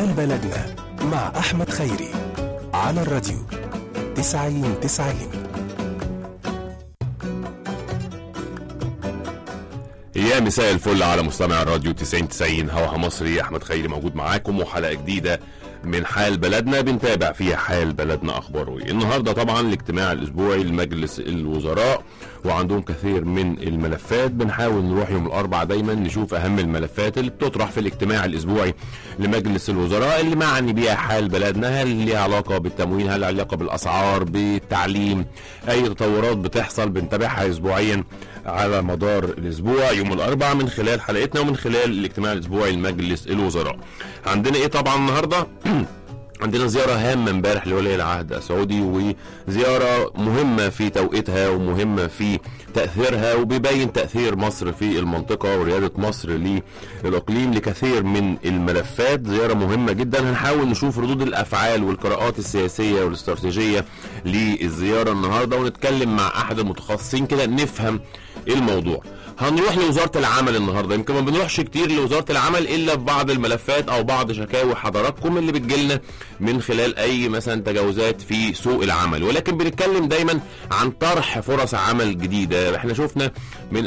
حال بلدنا مع أحمد خيري على الراديو تسعين تسعين يا مساء الفل على مستمع الراديو 90 90 هواها مصري احمد خيري موجود معاكم وحلقه جديده من حال بلدنا بنتابع فيها حال بلدنا اخباره ايه النهارده طبعا الاجتماع الاسبوعي لمجلس الوزراء وعندهم كثير من الملفات بنحاول نروح يوم الاربعاء دايما نشوف اهم الملفات اللي بتطرح في الاجتماع الاسبوعي لمجلس الوزراء اللي معني بيها حال بلدنا هل ليها علاقه بالتموين هل ليها علاقه بالاسعار بالتعليم اي تطورات بتحصل بنتابعها اسبوعيا على مدار الاسبوع يوم الاربعاء من خلال حلقتنا ومن خلال الاجتماع الاسبوعي لمجلس الوزراء عندنا ايه طبعا النهارده عندنا زيارة هامة امبارح لولي العهد السعودي وزيارة مهمة في توقيتها ومهمة في تأثيرها وبيبين تأثير مصر في المنطقة وريادة مصر للإقليم لكثير من الملفات زيارة مهمة جدا هنحاول نشوف ردود الأفعال والقراءات السياسية والاستراتيجية للزيارة النهاردة ونتكلم مع أحد المتخصصين كده نفهم الموضوع هنروح لوزاره العمل النهارده يمكن ما بنروحش كتير لوزاره العمل الا في بعض الملفات او بعض شكاوي حضراتكم اللي بتجيلنا من خلال اي مثلا تجاوزات في سوق العمل ولكن بنتكلم دايما عن طرح فرص عمل جديده احنا شفنا من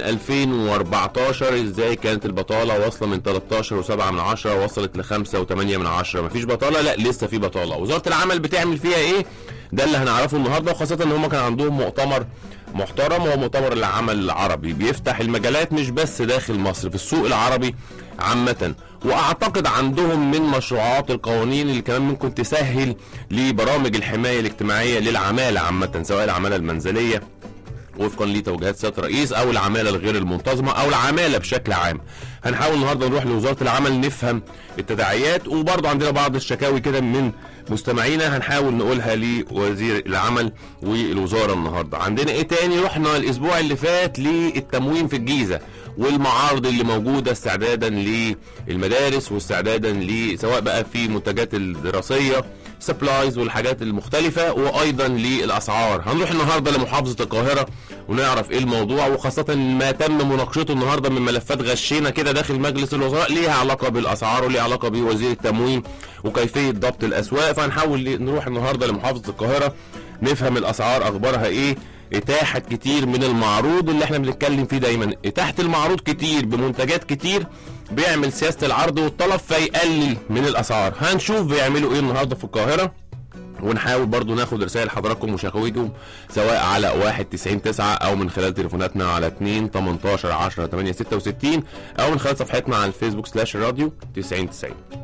2014 ازاي كانت البطاله واصله من 13 و7 من 10 وصلت ل 5 و8 من 10 مفيش بطاله لا لسه في بطاله وزاره العمل بتعمل فيها ايه ده اللي هنعرفه النهارده وخاصه ان هم كان عندهم مؤتمر محترم هو مؤتمر العمل العربي بيفتح المجالات مش بس داخل مصر في السوق العربي عامة واعتقد عندهم من مشروعات القوانين اللي كمان ممكن تسهل لبرامج الحماية الاجتماعية للعمالة عامة سواء العمالة المنزلية وفقا لتوجيهات سياده الرئيس او العماله الغير المنتظمه او العماله بشكل عام. هنحاول النهارده نروح لوزاره العمل نفهم التداعيات وبرضه عندنا بعض الشكاوي كده من مستمعينا هنحاول نقولها لوزير العمل والوزاره النهارده. عندنا ايه تاني؟ رحنا الاسبوع اللي فات للتموين في الجيزه والمعارض اللي موجوده استعدادا للمدارس واستعدادا ل سواء بقى في المنتجات الدراسيه سبلايز والحاجات المختلفة وأيضا للأسعار هنروح النهاردة لمحافظة القاهرة ونعرف إيه الموضوع وخاصة ما تم مناقشته النهاردة من ملفات غشينا كده داخل مجلس الوزراء ليها علاقة بالأسعار وليها علاقة بوزير التموين وكيفية ضبط الأسواق فهنحاول نروح النهاردة لمحافظة القاهرة نفهم الأسعار أخبارها إيه اتاحه كتير من المعروض اللي احنا بنتكلم فيه دايما اتاحه المعروض كتير بمنتجات كتير بيعمل سياسه العرض والطلب فيقلل من الاسعار هنشوف بيعملوا ايه النهارده في القاهره ونحاول برضو ناخد رسائل حضراتكم وشكاويكم سواء على 1 90 9 او من خلال تليفوناتنا على 2 18 10 8 66 او من خلال صفحتنا على الفيسبوك سلاش راديو 90 90